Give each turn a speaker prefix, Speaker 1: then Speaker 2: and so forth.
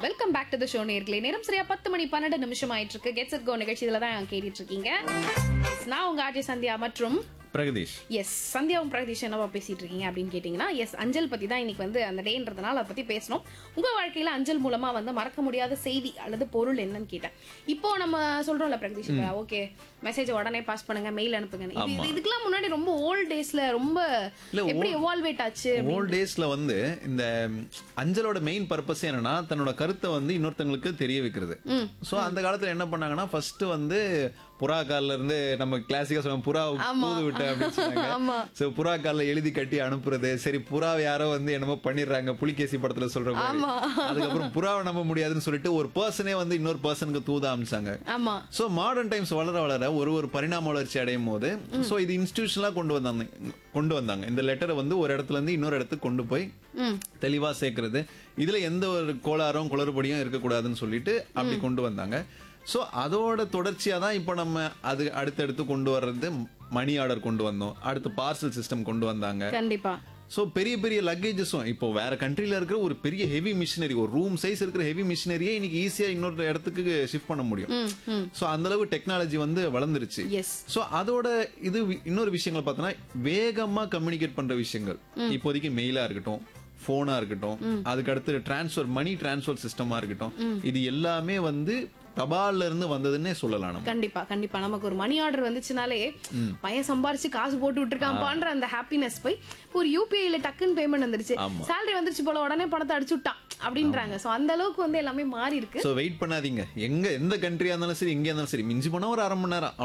Speaker 1: Welcome back to the show நேர்களே நேரம் சரியா பத்து மணி பன்னெண்டு நிமிஷம் ஆயிட்டு இருக்கு கெட்ஸ் இட் கோ நிகழ்ச்சியில தான் கேட்டுட்டு இருக்கீங்க நான் உங்க ஆர்ஜே சந்தியா மற்றும்
Speaker 2: பிரகதீஷ்
Speaker 1: எஸ் சந்தியாவும் பிரகதீஷ் என்னவா பேசிட்டு இருக்கீங்க அப்படின்னு கேட்டிங்கன்னா எஸ் அஞ்சல் பத்தி தான் இன்னைக்கு வந்து அந்த டேன்றதுனால அதை பத்தி பேசணும் உங்க வாழ்க்கையில அஞ்சல் மூலமா வந்து மறக்க முடியாத செய்தி அல்லது பொருள் என்னன்னு கேட்டேன் இப்போ நம்ம சொல்றோம்ல பிரகதீஷ் ஓகே மெசேஜ் உடனே பாஸ் பண்ணுங்க மெயில் அனுப்புங்க இது இது- இதுக்கெல்லாம் முன்னாடி ரொம்ப ஓல்ட் டேஸ்ல ரொம்ப
Speaker 2: இல்ல,
Speaker 1: எப்படி எவால்வேட் ஆச்சு
Speaker 2: ஓல்ட் டேஸ்ல வந்து இந்த அஞ்சலோட மெயின் பர்பஸ் என்னன்னா தன்னோட கருத்தை வந்து இன்னொருத்தங்களுக்கு தெரிய வைக்கிறது சோ அந்த காலத்துல என்ன பண்ணாங்கன்னா ஃபர்ஸ்ட் வந்து புறா கால்ல இருந்து நம்ம கிளாசிக்கா சொல்லுவோம் புறா பூது விட்டு அப்படின்னு சொன்னாங்க சோ புறா கால்ல எழுதி கட்டி அனுப்புறது சரி புறாவை யாரோ வந்து என்னமோ பண்ணிடுறாங்க புலிகேசி படத்துல சொல்ற மாதிரி அதுக்கப்புறம் புறாவை நம்ப முடியாதுன்னு சொல்லிட்டு ஒரு பர்சனே வந்து இன்னொரு பர்சனுக்கு தூத அமிச்சாங்க
Speaker 1: ஆமா
Speaker 2: சோ மாடர்ன் டைம்ஸ் வளர வளர ஒரு ஒரு பரிணாம வளர்ச்சி அடையும் போது சோ இது இன்ஸ்டிடியூஷனலா கொண்டு வந்தாங்க கொண்டு வந்தாங்க இந்த லெட்டரை வந்து ஒரு இடத்துல இருந்து இன்னொரு இடத்துக்கு கொண்டு போய்
Speaker 1: ம்
Speaker 2: தெளிவா சேர்க்கறது இதுல எந்த ஒரு கோளாறும் குளறுபடியும் இருக்கக்கூடாதுன்னு சொல்லிட்டு அப்படி கொண்டு வந்தாங்க சோ அதோட தொடர்ச்சியா தான் இப்போ நம்ம அது அடுத்தடுத்து கொண்டு வர்றது மணி ஆர்டர் கொண்டு வந்தோம் அடுத்து பார்சல் சிஸ்டம் கொண்டு வந்தாங்க
Speaker 1: கண்டிப்பா
Speaker 2: சோ பெரிய பெரிய லக்கேஜஸும் இப்போ வேற கண்ட்ரில இருக்கிற ஒரு பெரிய ஹெவி மிஷினரி ஒரு ரூம் சைஸ் இருக்கிற ஹெவி மிஷினரியே இன்னைக்கு ஈஸியா இன்னொரு இடத்துக்கு ஷிஃப்ட் பண்ண முடியும்
Speaker 1: ம் ம்
Speaker 2: சோ அந்த அளவு டெக்னாலஜி வந்து வளர்ந்துருச்சு
Speaker 1: எஸ்
Speaker 2: சோ அதோட இது வி- இன்னொரு விஷயங்கள் பார்த்தோன்னா வேகமா கம்யூனிகேட் பண்ற விஷயங்கள் இப்போதைக்கு மெயிலா இருக்கட்டும் போனா இருக்கட்டும் அதுக்கு அடுத்து டிரான்ஸ்ஃபர் மணி டிரான்ஸ்ஃபர் சிஸ்டமா இருக்கட்டும் இது எல்லாமே வந்து தபால்ல இருந்து வந்ததுன்னே சொல்லலாம் நம்ம
Speaker 1: கண்டிப்பா கண்டிப்பா நமக்கு ஒரு மணி ஆர்டர் வந்துச்சுனாலே பையன் சம்பாரிச்சு காசு போட்டு விட்டுருக்கான்பான்ற அந்த ஹாப்பினஸ் போய் இப்போ ஒரு யூபிஐல டக்குன்னு பேமெண்ட் வந்துருச்சு
Speaker 2: ஆமா.
Speaker 1: சேலரி வந்துருச்சு போல உடனே பணத்தை அடிச்சு விட்டான் அப்படின்றாங்க சோ அந்த அளவுக்கு வந்து எல்லாமே மாறி இருக்கு
Speaker 2: சோ வெயிட் பண்ணாதீங்க எங்க எந்த கண்ட்ரியா இருந்தாலும் சரி எங்க இருந்தாலும் சரி மிஞ்சி போனா ஒரு அரை மணி நேரம்